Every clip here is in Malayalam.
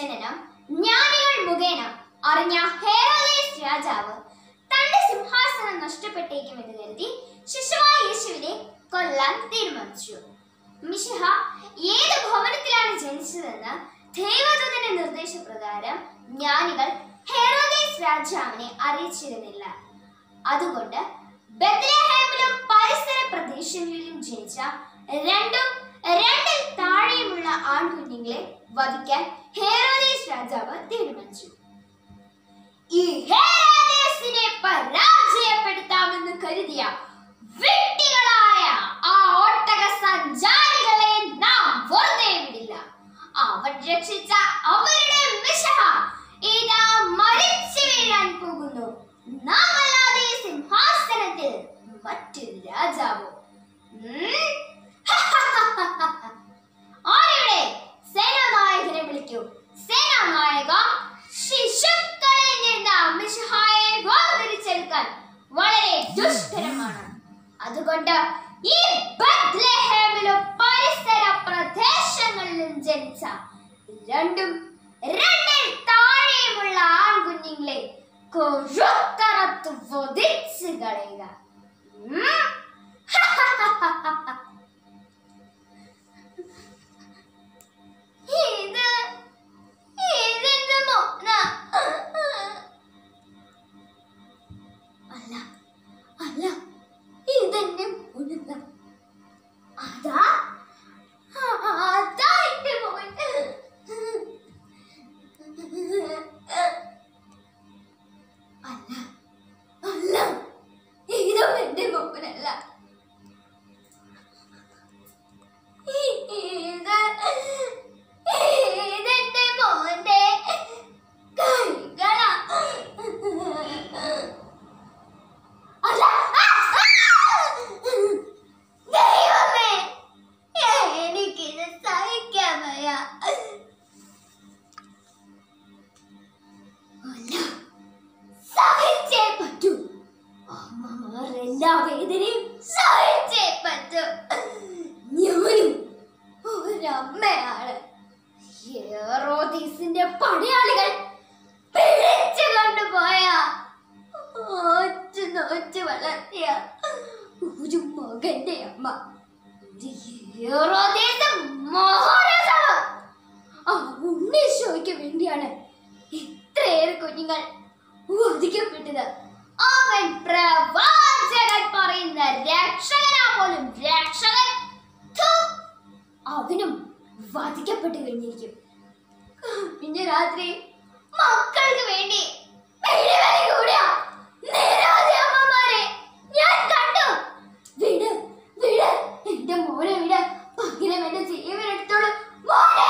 ജനനം ജ്ഞാനികൾ മുഖേന അറിഞ്ഞ ഹേറോദേസ് രാജാവ് തന്റെ സിംഹാസനം നഷ്ടപ്പെട്ടേക്കുമെന്ന് കരുതി ശിശുവായ യേശുവിനെ കൊല്ലാൻ തീരുമാനിച്ചു മിശിഹ ഏത് ഭവനത്തിലാണ് ജനിച്ചതെന്ന് ദൈവദൂതന്റെ നിർദ്ദേശപ്രകാരം ജ്ഞാനികൾ ഹെറോദേസ് രാജാവിനെ അറിയിച്ചിരുന്നില്ല അതുകൊണ്ട് ബത്ലഹേമിലും പരിസര പ്രദേശങ്ങളിലും ജനിച്ച രണ്ടും രണ്ടിൽ താഴെയുമുള്ള ആൺകുഞ്ഞുങ്ങളെ വധിക്കാൻ ഹെറോദേസ് രാജാവ് തീരുമാനിച്ചു ഈ ഹെറോദേസിനെ പരാജയപ്പെടുത്താമെന്ന് കരുതിയ വിട്ടികളായ ആ ഒട്ടക സഞ്ചാരികളെ നാം വെറുതെ വിടില്ല അവർ രക്ഷിച്ച അവരുടെ മിശഹ ഇതാ മരിച്ചു വീഴാൻ പോകുന്നു നാം അല്ലാതെ ഈ സിംഹാസനത്തിൽ മറ്റൊരു രാജാവോ ഉം? ആരുടെ സേനാനായകനെ വിളിക്കൂ സേനാനായക ശിശുക്കളിൽ നിന്ന് മിശിഹായെ വേർതിരിച്ചെടുക്കാൻ വളരെ ദുഷ്കരമാണ് അതുകൊണ്ട് ഈ ബത്ലഹേമിലും പരിസര പ്രദേശങ്ങളിലും ജനിച്ച രണ്ടും രണ്ടിൽ താഴെയുമുള്ള ആൺകുഞ്ഞുങ്ങളെ കൊഴുത്തറത്ത് വധിച്ചു കളയുക ഉം. ഇത് ഇതെന്റെ മോനാ അല്ല അല്ല ഇതെന്റെ മോനല്ല അതാ അതാ എന്റെ മോൻ അല്ല അല്ല ഇതും എന്റെ മോനല്ല ഇത് ഇതെന്റെ മോന്റെ കൈകളാ അല്ല ആ, ആ! ദൈവമേ എനിക്കിത് സഹിക്കാൻ വയ്യ അല്ല സഹിച്ചേ പറ്റൂ അമ്മമാർ എല്ലാ വേദനയും സഹിച്ചേ പറ്റൂ ഞാനും ഒരമ്മയാണ് ഹെറോദീസിന്റെ പടയാളികൾ പിടിച്ചു കൊണ്ടുപോയ ഒറ്റ നോറ്റ് വളർത്തിയ ഒരു മകന്റെ അമ്മ ഒരു ഹെറോദീസ് മഹാരാജാവ് ആ ഉണ്ണീശോയ്ക്ക് വേണ്ടിയാണ് ഇത്രയേറെ കുഞ്ഞുങ്ങൾ വധിക്കപ്പെട്ടത് അവൻ പ്രവാചകൻ പറയുന്ന രക്ഷകനാ പോലും രക്ഷകൻ ഥു, അവനും വധിക്കപ്പെട്ടു കഴിഞ്ഞിരിക്കും പിന്നെ രാത്രി മക്കൾക്ക് വേണ്ടി പിടിവലി കൂടിയ നിരവധി അമ്മമാരെ ഞാൻ കണ്ടു വിട് വിട് എന്റെ മോനെ വിട് പകരം എന്റെ ജീവൻ എടുത്തോളൂ മോനെ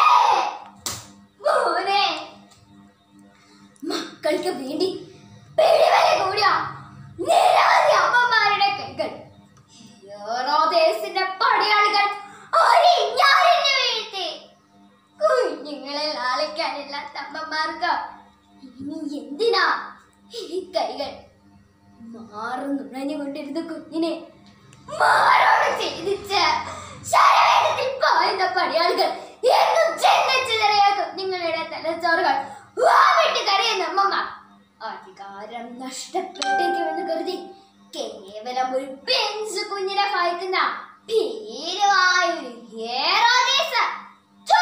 മോനെ മക്കൾക്ക് വേണ്ടി പിടിവലി കൂടിയ നിരവധി അമ്മമാരുടെ കൈകൾ ഹെറോദേസിന്റെ പടയാളികൾ ഒരിഞ്ഞാറിന് വീഴ്ത്തി കുഞ്ഞുങ്ങളെ ലാളിക്കാനില്ലാത്ത അമ്മമാർക്ക് ഇനി എന്തിനാ ഈ കൈകൾ മാറും നുണഞ്ഞുകൊണ്ടിരുന്ന കുഞ്ഞിനെ മാറോട് ചെയ്തിച്ച് ശരവേദത്തിൽ പായുന്ന പടയാളികൾ എന്നും ചെന്നച്ചിതറിയ കുഞ്ഞുങ്ങളുടെ തലച്ചോറുകൾ വാവിട്ട് കരയുന്ന അമ്മമാർ അധികാരം നഷ്ടപ്പെട്ടേക്കുമെന്ന് കരുതി കേവലം ഒരു പെൻസ് കുഞ്ഞിനെ ഭയക്കുന്ന ഭീരുവായ ഒരു ഹേറോദേസ് ഥു!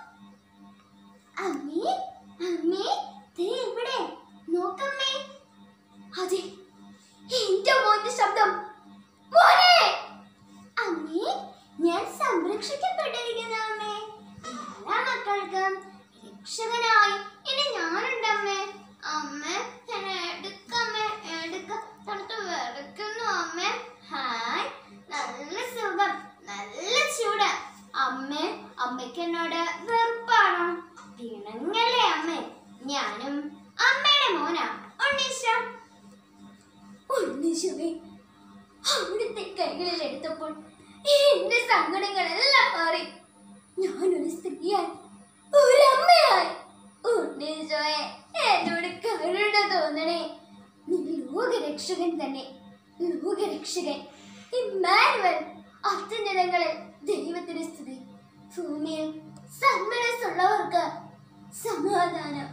അമ്മേ അമ്മേ ദേ ഇവിടെ നോക്കമ്മേ അതെ എന്റെ മോന്റെ ശബ്ദം മോനെ അമ്മേ ഞാൻ സംരക്ഷിക്കപ്പെട്ടിരിക്കുന്ന അമ്മേ എല്ലാ മക്കൾക്കും രക്ഷകനായി ഇനി ഞാനുണ്ടമ്മേ അമ്മേ എന്നെ എടുക്കമ്മേ എടുക്ക തണുത്ത് വിറക്കുന്നു അമ്മേ ഹായ് നല്ല സുഖം നല്ല ചൂട് അമ്മേ അമ്മയ്ക്ക് എന്നോട് വെറുപ്പാണോ പിണങ്ങല്ലേ അമ്മേ ഞാനും അമ്മയുടെ മോനാ ഉണ്ണീശോ ഉണ്ണീശോയെ അവിടുത്തെ കൈകളിൽ എടുത്തപ്പോൾ എന്റെ സങ്കടങ്ങളെല്ലാം മാറി ഞാനൊരു സ്ത്രീയായി ഒരമ്മയായി ഉണ്ണീശോയെ എന്നോട് കരുണ തോന്നണേ നീ ലോകരക്ഷകൻ തന്നെ ലോകരക്ഷകൻ ഇമ്മാനുവൽ അത്യുന്നതങ്ങളിൽ ദൈവത്തിന് സ്തുതി ഭൂമിയിൽ സന്മനസ്സുള്ളവർക്ക് സമാധാനം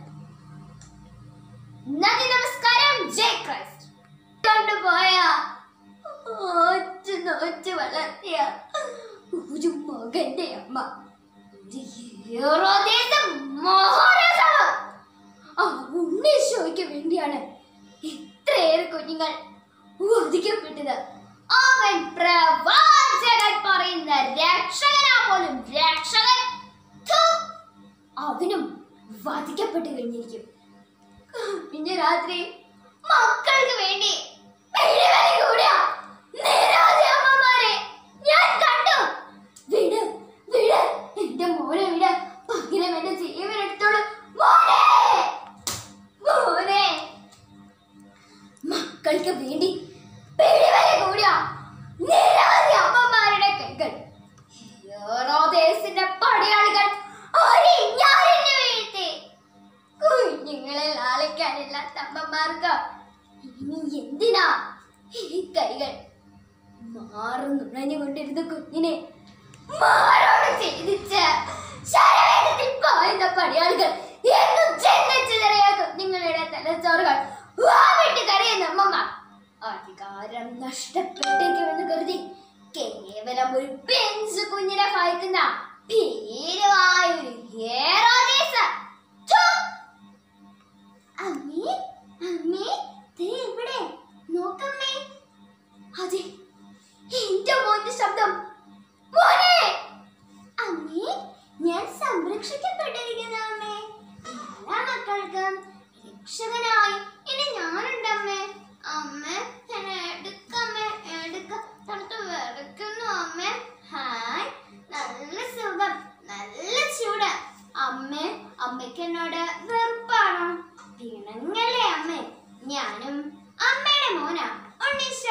നന്ദി നമസ്കാരം ജയ് ക്രൈസ്റ്റ് കൊണ്ടുപോയ ഒറ്റ നോറ്റ് വളർത്തിയ ഒരു മകന്റെ അമ്മ ഒരു ഹീറോദേശം മഹാരാജാവ് ആ ഉണ്ണീശോയ്ക്ക് വേണ്ടിയാണ് ഇത്രയേറെ കുഞ്ഞുങ്ങൾ വധിക്കപ്പെട്ടത് അവൻ പ്രവാചകൻ പറയുന്ന രക്ഷകനാ പോലും രക്ഷകൻ ഥു, അവനും വധിക്കപ്പെട്ടു കഴിഞ്ഞിരിക്കും പിന്നെ രാത്രി മക്കൾക്ക് വേണ്ടി പിടിവലി കൂടിയ നിരവധി അമ്മമാരെ ഞാൻ കണ്ടു വിട് വിട് എന്റെ മോനെ വിട് പകരം എന്റെ ജീവൻ എടുത്തോളൂ മോനെ മോനെ മക്കൾക്ക് വേണ്ടി പിടിവലി കൂടിയ നിരവധി അമ്മമാരുടെ കൈകൾ ഹീറോദേശിന്റെ പടയാളികൾ ഒരിഞ്ഞാലിന് വീഴ്ത്തി കുഞ്ഞുങ്ങളെ ലാളിക്കാനില്ലാത്ത അമ്മമാർക്ക് ഇനി എന്തിനാ ഈ കൈകൾ മാറുന്നുണഞ്ഞുകൊണ്ടിരുന്ന കുഞ്ഞിനെ മാറോട് ചെയ്തിച്ച് ശരവേഗത്തിൽ പായുന്ന പടയാളികൾ എന്നും ചെന്നിച്ചിതറിയ കുഞ്ഞുങ്ങളുടെ തലച്ചോറുകൾ വാവിട്ട് കരയുന്ന അമ്മമാർ അധികാരം നഷ്ടപ്പെട്ടേക്കുമെന്ന് കരുതി കേവലം ഒരു പെഞ്ച് കുഞ്ഞിനെ ഭയക്കുന്ന ഭീരുവായ ഒരു ഹേറോദേശ് ഥു! അമ്മേ അമ്മേ ദേ ഇവിടെ നോക്കമ്മേ അതെ എന്റെ മോന്റെ ശബ്ദം മോനെ അമ്മേ ഞാൻ സംരക്ഷിക്കപ്പെട്ടിരിക്കുന്ന അമ്മേ എല്ലാ മക്കൾക്കും രക്ഷകനായി ഇനി ഞാനുണ്ടമ്മേ അമ്മ എന്നെ എടുക്കമ്മേ എടുക്ക തണുത്ത് വിറക്കുന്നു അമ്മേ ഹായ് നല്ല സുഖം നല്ല ചൂട് അമ്മേ അമ്മയ്ക്ക് എന്നോട് വെറുപ്പാണോ പിണങ്ങല്ലേ അമ്മേ ഞാനും അമ്മയുടെ മോനാ ഉണ്ണീശ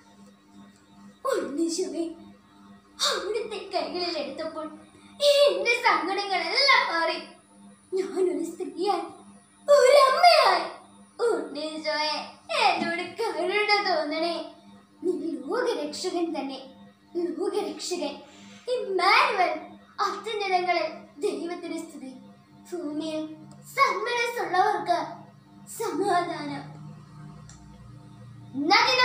ഉണ്ണീശവേ അവിടുത്തെ കൈകളിൽ എടുത്തപ്പോൾ എന്റെ സങ്കടങ്ങളെല്ലാം മാറി ഞാനൊരു സ്ത്രീയായി ഒരമ്മയായി ഉണ്ണീശോയെ എന്നോട് കരുണ തോന്നണേ നീ ലോകരക്ഷകൻ തന്നെ ലോകരക്ഷകൻ ഇമ്മാനുവൽ അത്യുന്നതങ്ങളിൽ ദൈവത്തിന് സ്തുതി ഭൂമിയിൽ സന്മനസ്സുള്ളവർക്ക് സമാധാനം നന്ദി